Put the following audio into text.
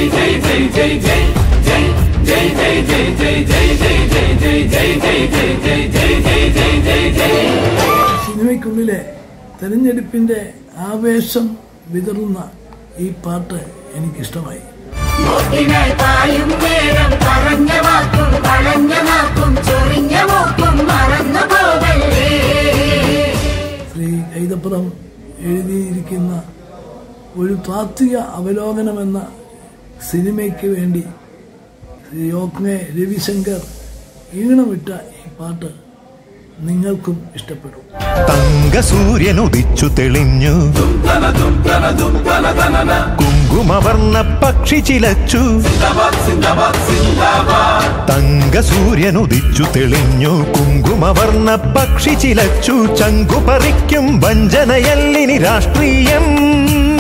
സിനിമയ്ക്കുള്ളിലെ തെരഞ്ഞെടുപ്പിന്റെ ആവേശം വിതറുന്ന ഈ പാട്ട് എനിക്കിഷ്ടമായി വോട്ടിനായി പായും നേരം പറഞ്ഞ വാക്കും കളഞ്ഞ നാക്കും ചൊറിഞ്ഞ മൂക്കും മറന്നു പോകല്ലേ ശ്രീ കൈതപ്പുറം എഴുതിയിരിക്കുന്ന ഒരു താത്വിക അവലോകനമെന്ന സിനിമയ്ക്ക് വേണ്ടി ശ്രീ യോഗ്നെ രവിശങ്കർ ഈണമിട്ട ഈ പാട്ട് നിങ്ങൾക്കും ഇഷ്ടപ്പെടും തങ്ക സൂര്യൻ ഉദിച്ചു തെളിഞ്ഞു കുങ്കുമവർണ്ണ പക്ഷി ചിലച്ചു തങ്ക സൂര്യൻ ഉദിച്ചു തെളിഞ്ഞു കുങ്കുമവർണ്ണ പക്ഷി ചിലച്ചു ചങ്കു പറിക്കും വഞ്ചനയല്ലിനി രാഷ്ട്രീയം